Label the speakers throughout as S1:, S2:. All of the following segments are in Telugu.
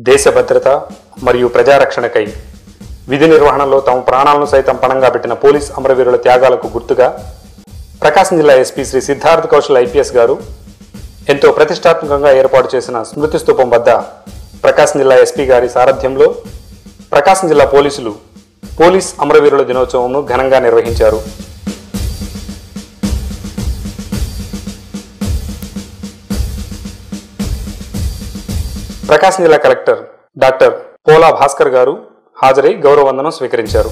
S1: దేశ భద్రత మరియు ప్రజారక్షణకై విధి నిర్వహణలో తమ ప్రాణాలను సైతం పణంగా పెట్టిన పోలీస్ అమరవీరుల త్యాగాలకు గుర్తుగా ప్రకాశం జిల్లా ఎస్పీ శ్రీ సిద్ధార్థ్ కౌశల్ ఐపీఎస్ గారు ఎంతో ప్రతిష్టాత్మకంగా ఏర్పాటు చేసిన స్మృతి స్తూపం వద్ద ప్రకాశం జిల్లా ఎస్పీ గారి సారథ్యంలో ప్రకాశం జిల్లా పోలీసులు పోలీస్ అమరవీరుల దినోత్సవంను ఘనంగా నిర్వహించారు ప్రకాశం జిల్లా కలెక్టర్ డాక్టర్ పోలా భాస్కర్ గారు హాజరై గౌరవ వందనం స్వీకరించారు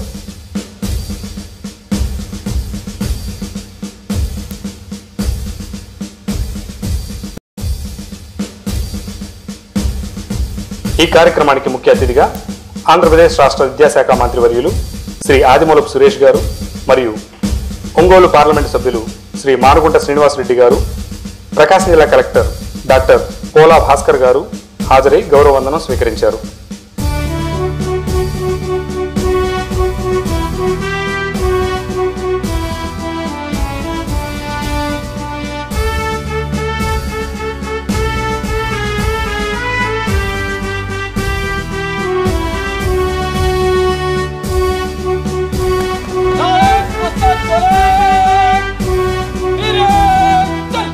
S1: ఈ కార్యక్రమానికి ముఖ్య అతిథిగా ఆంధ్రప్రదేశ్ రాష్ట్ర విద్యాశాఖ మంత్రివర్యులు శ్రీ ఆదిమూలపు సురేష్ గారు మరియు ఒంగోలు పార్లమెంటు సభ్యులు శ్రీ మానుగుంట శ్రీనివాసరెడ్డి గారు ప్రకాశం జిల్లా కలెక్టర్ డాక్టర్ పోలా భాస్కర్ గారు హాజరై గౌరవ వందనం స్వీకరించారు
S2: Tarek Mustafa Tarek! Director!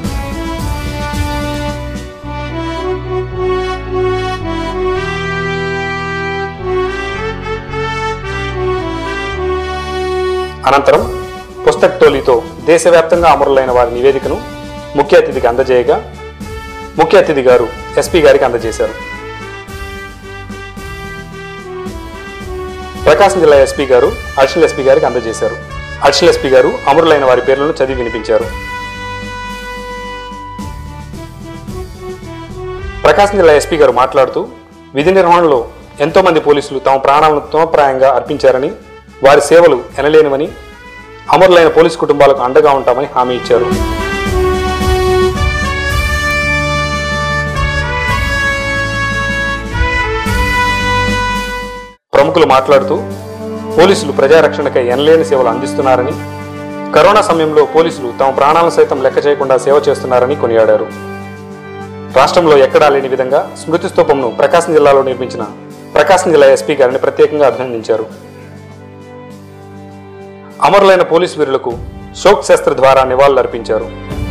S1: అనంతరం పుస్తక్ టోలీతో దేశవ్యాప్తంగా అమరులైన వారి నివేదికను ముఖ్య అతిథికి అందజేయగా ముఖ్య అతిథి గారు ఎస్పీ గారికి అందజేశారు ప్రకాశం జిల్లా ఎస్పీ గారు అడిషనల్ ఎస్పీ గారికి అందజేశారు అడిషనల్ ఎస్పీ గారు అమరులైన వారి పేర్లను చదివి వినిపించారు ప్రకాశం జిల్లా ఎస్పీ గారు మాట్లాడుతూ విధి నిర్వహణలో ఎంతో మంది పోలీసులు తమ ప్రాణాలను తమప్రాయంగా అర్పించారని వారి సేవలు ఎనలేనివని అమరులైన పోలీసు కుటుంబాలకు అండగా ఉంటామని హామీ ఇచ్చారు ప్రముఖులు మాట్లాడుతూ పోలీసులు ప్రజారక్షణకై ఎనలేని సేవలు అందిస్తున్నారని కరోనా సమయంలో పోలీసులు తమ ప్రాణాలను సైతం లెక్క చేయకుండా సేవ చేస్తున్నారని కొనియాడారు రాష్ట్రంలో ఎక్కడా లేని విధంగా స్మృతి స్తూపంను ప్రకాశం జిల్లాలో నిర్మించిన ప్రకాశం జిల్లా ఎస్పీ గారిని ప్రత్యేకంగా అభినందించారు అమరులైన పోలీసు వీరులకు శోక్ శస్త్ర ద్వారా నివాళులర్పించారు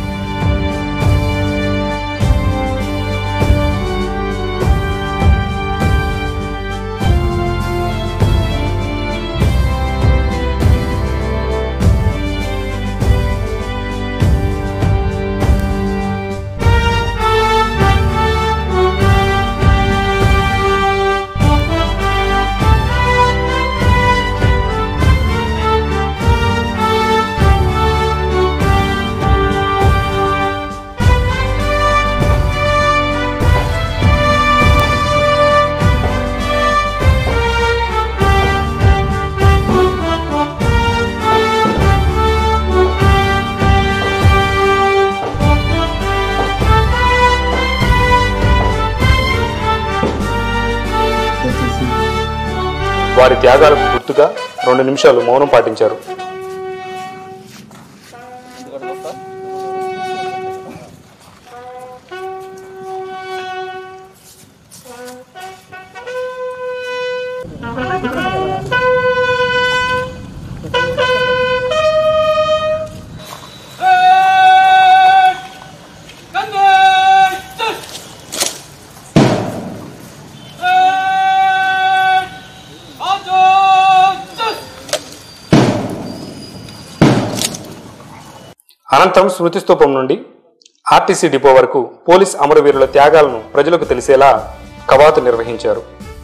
S1: వారి త్యాగాలకు గుర్తుగా రెండు నిమిషాలు మౌనం పాటించారు
S2: Red! Conductor! Red! Conductor!
S1: అనంతరం స్మృతి స్తూపం నుండి ఆర్టీసీ డిపో వరకు పోలీస్ అమరవీరుల త్యాగాలను ప్రజలకు తెలిసేలా కవాతు నిర్వహించారు